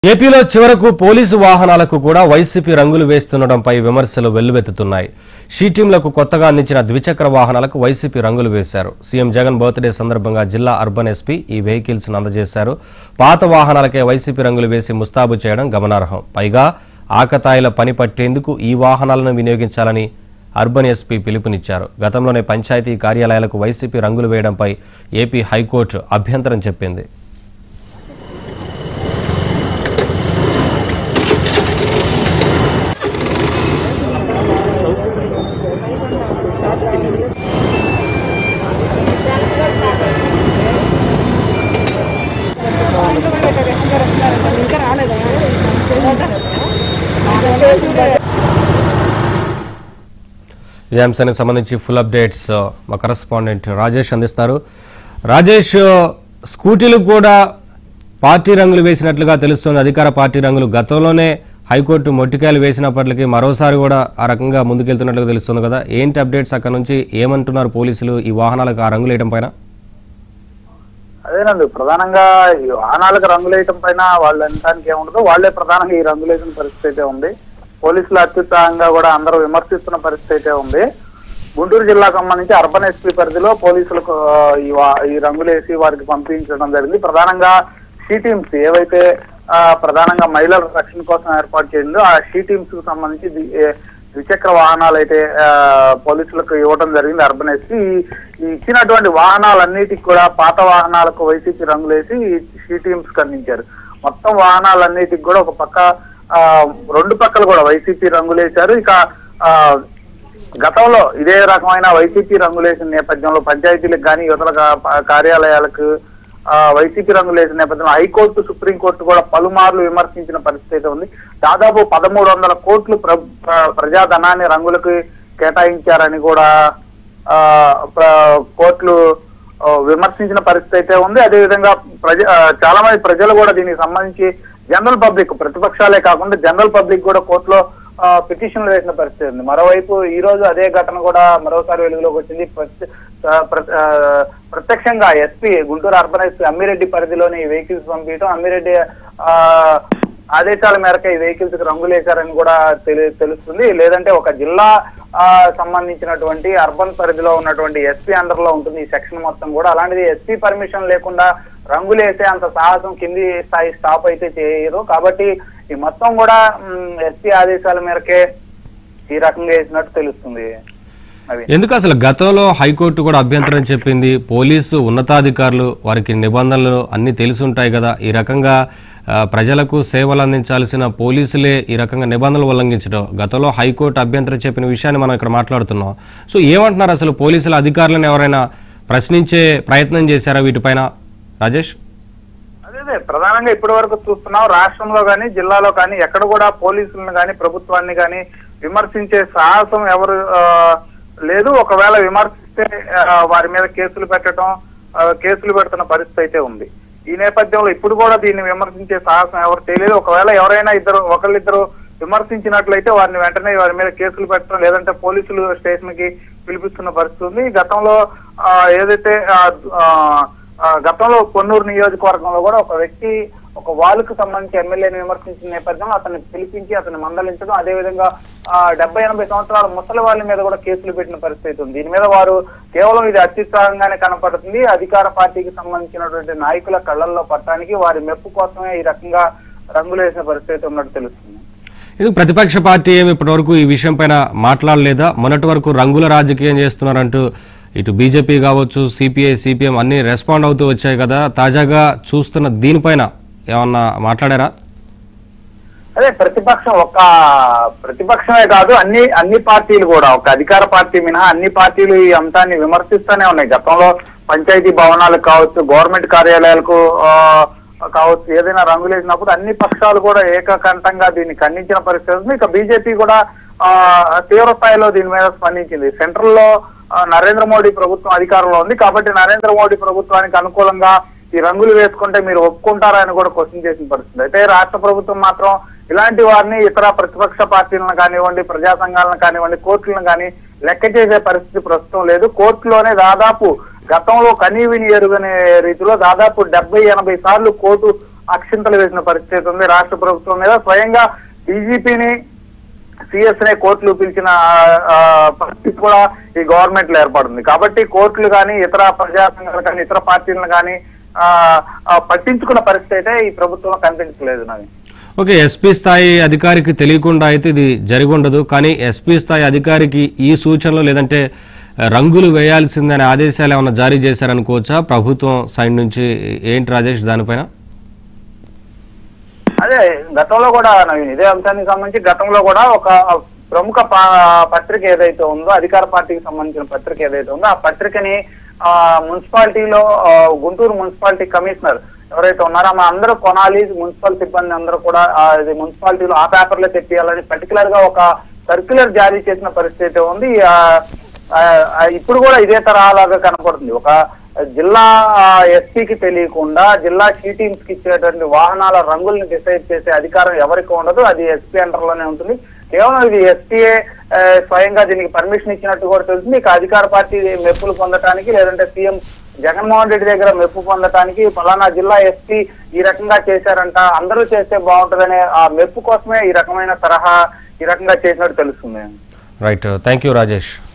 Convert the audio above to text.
ఏపీలో చివరకు పోలీసు వాహనాలకు కూడా వైసీపీ రంగులు వేస్తుండటంపై విమర్శలు వెల్లువెత్తుతున్నాయి షీటీంలకు కొత్తగా అందించిన ద్విచక్ర వాహనాలకు వైసీపీ రంగులు వేశారు సీఎం జగన్ బర్త్డే సందర్భంగా జిల్లా అర్బన్ ఎస్పీ ఈ వెహికల్స్ అందజేశారు పాత వాహనాలకే వైసీపీ రంగులు వేసి ముస్తాబు చేయడం గమనార్హం పైగా ఆకతాయిల పని పట్టేందుకు ఈ వాహనాలను వినియోగించాలని అర్బన్ ఎస్పీ పిలుపునిచ్చారు గతంలోనే పంచాయతీ కార్యాలయాలకు వైసీపీ రంగులు వేయడంపై ఏపీ హైకోర్టు అభ్యంతరం చెప్పింది ఇంకా రాలేదా ఇదే అంశానికి సంబంధించి ఫుల్ అప్డేట్స్ ఆ, మా కరస్పాండెంట్ రాజేష్ అందిస్తారు రాజేష్ ఆ, స్కూటీలు కూడా పార్టీ రంగులు వేసినట్లుగా తెలుస్తోంది అధికార పార్టీ రంగులు గతంలోనే హైకోర్టు మొట్టికాయలు వేసినప్పటికీ మరోసారి కూడా ఆ రకంగా ముందుకెళ్తున్నట్లుగా తెలుస్తుంది కదా ఏంటి అప్డేట్స్ అక్కడ నుంచి ఏమంటున్నారు పోలీసులు ఈ వాహనాలకు ఆ రంగులు వేయడం పైన అదేనండి ప్రధానంగా ఈ వాహనాలకు రంగులేయటం పైన వాళ్ళు అనడానికి ఏముండదు వాళ్ళే ప్రధానంగా ఈ రంగులేసిన పరిస్థితి అయితే ఉంది పోలీసులు అత్యుత్సాహంగా కూడా అందరూ విమర్శిస్తున్న పరిస్థితి అయితే ఉంది గుంటూరు జిల్లాకు సంబంధించి అర్బన్ ఎస్పీ పరిధిలో పోలీసులకు ఆ, ఈ వా- ఈ రంగులేసి వారికి పంపించడం జరిగింది ప్రధానంగా షీ టీమ్స్ ఏవైతే ఆ, ప్రధానంగా మహిళల రక్షణ కోసం ఏర్పాటు చేసిందో ఆ షీ టీమ్స్ కు సంబంధించి ది- ఏ- ద్విచక్ర వాహనాలు అయితే ఆ, పోలీసులకు ఇవ్వడం జరిగింది అర్బన్ ఎస్పీ ఈ- ఈ ఇచ్చినటువంటి వాహనాలన్నిటికి కూడా పాత వాహనాలకు వైసీపీ రంగులేసి షీ టీమ్స్ అందించారు మొత్తం వాహనాలన్నిటికి కూడా ఒక పక్క ఆ, రెండు పక్కలు కూడా వైసీపీ రంగులేశారు ఇక ఆ, గతంలో ఇదే రకమైన వైసీపీ రంగులేసిన నేపథ్యంలో పంచాయతీలకు కానీ యువతల కా- కార్యాలయాలకు ఆ, వైసీపీ రంగులేసిన నేపథ్యంలో హైకోర్టు సుప్రీంకోర్టు కూడా పలుమార్లు విమర్శించిన పరిస్థితి అయితే ఉంది దాదాపు పదమూడు వందల కోట్లు ప్ర ప్ర- ప్రజాధనాన్ని రంగులకు కేటాయించారని కూడా ఆ, ప్ర- కోర్టులు ఆ, విమర్శించిన పరిస్థితి అయితే ఉంది అదేవిధంగా ప్రజ ఆ, చాలా మంది ప్రజలు కూడా దీనికి సంబంధించి జనరల్ పబ్లిక్ ప్రతిపక్షాలే కాకుండా జనరల్ పబ్లిక్ కూడా కోర్టులో ఆ, పిటిషన్లు వేసిన పరిస్థితి ఉంది మరోవైపు ఈ రోజు అదే ఘటన కూడా మరోసారి వెలుగులోకి వచ్చింది ప్రత్య- ఆ, ప్ర- ఆ, ప్రత్యక్షంగా SP Guntur urban SP Ammireddy పరిధిలోని ఈ వెహికల్స్ పంపించడం అమ్మిరెడ్డి ఆ, ఆదేశాల మేరకు ఈ వెహికల్స్ కి రంగులు వేశారని కూడా తెలి తెలుస్తుంది లేదంటే ఒక జిల్లా ఆ, సంబంధించినటువంటి అర్బన్ పరిధిలో ఉన్నటువంటి ఎస్పీ అండర్ లో ఉంటుంది ఈ సెక్షన్ మొత్తం కూడా అలాంటిది ఎస్పీ పర్మిషన్ లేకుండా రంగులు వేసే అంత సాహసం కింది స్థాయి స్టాప్ అయితే చేయరు కాబట్టి ఈ మొత్తం కూడా ఎస్పీ ఆదేశాల మేరకే ఈ రకంగా వేసినట్టు తెలుస్తుంది అవి ఎందుకు అసలు గతంలో హైకోర్టు కూడా అభ్యంతరం చెప్పింది పోలీసు ఉన్నతాధికారులు వారికి నిబంధనలు అన్ని తెలిసి ఉంటాయి కదా ఈ రకంగా ఆ, ప్రజలకు సేవలు అందించాల్సిన పోలీసులే ఈ రకంగా నిబంధనలు ఉల్లంఘించడం గతంలో హైకోర్టు అభ్యంతరం చెప్పిన విషయాన్ని మనం ఇక్కడ మాట్లాడుతున్నాం సో ఏమంటున్నారు అసలు పోలీసుల అధికారులను ఎవరైనా ప్రశ్నించే ప్రయత్నం చేశారా వీటిపైన రాజేష్ అదే అదే ప్రధానంగా ఇప్పటి వరకు చూస్తున్నాం రాష్ట్రంలో కానీ జిల్లాలో కానీ ఎక్కడ కూడా పోలీసులను కానీ ప్రభుత్వాన్ని కానీ విమర్శించే సాహసం ఎవరు ఆ, లేదు ఒకవేళ విమర్శిస్తే ఆ, వారి మీద కేసులు పెట్టడం ఆ, కేసులు పెడుతున్న పరిస్థితి అయితే ఉంది ఈ నేపథ్యంలో ఇప్పుడు కూడా దీన్ని విమర్శించే సాహసం ఎవరు తెలియదు ఒకవేళ ఎవరైనా ఇద్దరు ఒకళ్ళిద్దరు విమర్శించినట్లయితే వారిని వెంటనే వారి మీద కేసులు పెట్టడం లేదంటే పోలీసులు స్టేషన్ కి పిలిపిస్తున్న పరిస్థితి ఉంది గతంలో ఆ, ఏదైతే ఆ, ఆ, ఆ, గతంలో కొన్నూరు నియోజకవర్గంలో కూడా ఒక వ్యక్తి ఒక వాలుకు సంబంధించి ఎమ్మెల్యేని విమర్శించిన నేపథ్యంలో అతన్ని పిలిపించి అతన్ని మందలించడం అదేవిధంగా ఆ, డెబ్బై ఎనభై సంవత్సరాల ముసలి వాళ్ళ మీద కూడా కేసులు పెట్టిన పరిస్థితి ఉంది దీని మీద వారు కేవలం ఇది అత్యుత్సాహంగానే కనపడుతుంది అధికార పార్టీకి సంబంధించినటువంటి నాయకుల కళ్ళల్లో పట్టడానికి వారి మెప్పు కోసమే ఈ రకంగా రంగులు వేసిన పరిస్థితి ఉన్నట్టు తెలుస్తుంది ఎందుకు ప్రతిపక్ష పార్టీ ఏమి ఇప్పటివరకు ఈ విషయం పైన మాట్లాడలేదా మొన్నటి వరకు రంగుల రాజకీయం చేస్తున్నారంటూ ఇటు బీజేపీ కావచ్చు సిపిఐ సిపిఎం అన్ని రెస్పాండ్ అవుతూ వచ్చాయి కదా తాజాగా చూస్తున్న దీనిపైన ఏమన్నా మాట్లాడారా అదే ప్రతిపక్షం ఒక ప్రతిపక్షమే కాదు అన్ని అన్ని పార్టీలు కూడా ఒక అధికార పార్టీ మినహా అన్ని పార్టీలు ఈ అంశాన్ని విమర్శిస్తూనే ఉన్నాయి గతంలో పంచాయతీ భవనాలకు కావచ్చు గవర్నమెంట్ కార్యాలయాలకు ఆ, కావచ్చు ఏదైనా రంగులు వేసినప్పుడు అన్ని పక్షాలు కూడా ఏకకంఠంగా దీన్ని ఖండించిన పరిస్థితి ఉంది ఇక బీజేపీ కూడా ఆ, తీవ్ర స్థాయిలో దీని మీద స్పందించింది సెంట్రల్ లో ఆ, నరేంద్ర మోడీ ప్రభుత్వం అధికారంలో ఉంది కాబట్టి నరేంద్ర మోడీ ప్రభుత్వానికి అనుకూలంగా ఈ రంగులు వేసుకుంటే మీరు ఒప్పుకుంటారా అని కూడా క్వశ్చన్ చేసిన పరిస్థితి అయితే రాష్ట్ర ప్రభుత్వం మాత్రం ఇలాంటి వారిని ఇతర ప్రతిపక్ష పార్టీలను కానివ్వండి ప్రజా సంఘాలను కానివ్వండి కోర్టులను కానీ లెక్క చేసే పరిస్థితి ప్రస్తుతం లేదు కోర్టులోనే దాదాపు గతంలో కనీవిని ఎరుగనే రీతిలో దాదాపు డెబ్బై ఎనభై సార్లు కోర్టు అక్షింతలు వేసిన పరిస్థితి ఉంది రాష్ట్ర ప్రభుత్వం మీద స్వయంగా డీజీపీని సిఎస్ నే కోర్టులు పిలిచిన ఆ, పరిస్థితి కూడా ఈ గవర్నమెంట్ లో ఏర్పడింది కాబట్టి కోర్టులు కానీ ఇతర ప్రజా సంఘాలు కానీ ఇతర పార్టీలను కానీ ఆ, ఆ, పట్టించుకున్న పరిస్థితి అయితే ఈ ప్రభుత్వం కనిపించలేదు నాకు ఓకే ఎస్పీ స్థాయి అధికారికి తెలియకుండా అయితే ఇది జరిగి ఉండదు కానీ ఎస్పీ స్థాయి అధికారికి ఈ సూచనలు లేదంటే రంగులు వేయాల్సిందనే ఆదేశాలు ఏమైనా జారీ చేశారనుకోవచ్చా ప్రభుత్వం సైడ్ నుంచి ఏంటి రాజేష్ దానిపైన అదే గతంలో కూడా నవీన్ ఇదే అంశానికి సంబంధించి గతంలో కూడా ఒక ప్రముఖ పా- పత్రిక ఏదైతే ఉందో అధికార పార్టీకి సంబంధించిన పత్రిక ఏదైతే ఉందో ఆ పత్రికని ఆ మున్సిపాలిటీలో ఆ, గుంటూరు మున్సిపాలిటీ కమిషనర్ ఎవరైతే ఉన్నారో మా అందరూ కొనాలి మున్సిపల్ సిబ్బంది అందరూ కూడా ఆ, ఇది మున్సిపాలిటీలో ఆ పేపర్లో తెప్పియాలని పర్టికులర్ గా ఒక సర్క్యులర్ జారీ చేసిన పరిస్థితి అయితే ఉంది ఆ, ఆ, ఆ, ఇప్పుడు కూడా ఇదే తరహాలాగా కనపడుతుంది ఒక జిల్లా ఎస్పీకి తెలియకుండా జిల్లా షీ టీమ్స్ కి ఇచ్చేటువంటి వాహనాల రంగుల్ని డిసైడ్ చేసే అధికారం ఎవరికి ఉండదు అది ఎస్పీ అండర్ లోనే ఉంటుంది కేవలం ఇది ఎస్పీఏ స్వయంగా దీనికి పర్మిషన్ ఇచ్చినట్టు కూడా తెలుస్తుంది ఇక అధికార పార్టీ మెప్పులు పొందటానికి లేదంటే సీఎం జగన్మోహన్ రెడ్డి దగ్గర మెప్పు పొందటానికి ఫలానా జిల్లా ఎస్పీ ఈ రకంగా చేశారంట అందరూ చేస్తే బాగుంటుందనే ఆ మెప్పు కోసమే ఈ రకమైన తరహా ఈ రకంగా చేసినట్టు తెలుస్తుంది రైట్ థ్యాంక్ యూ రాజేష్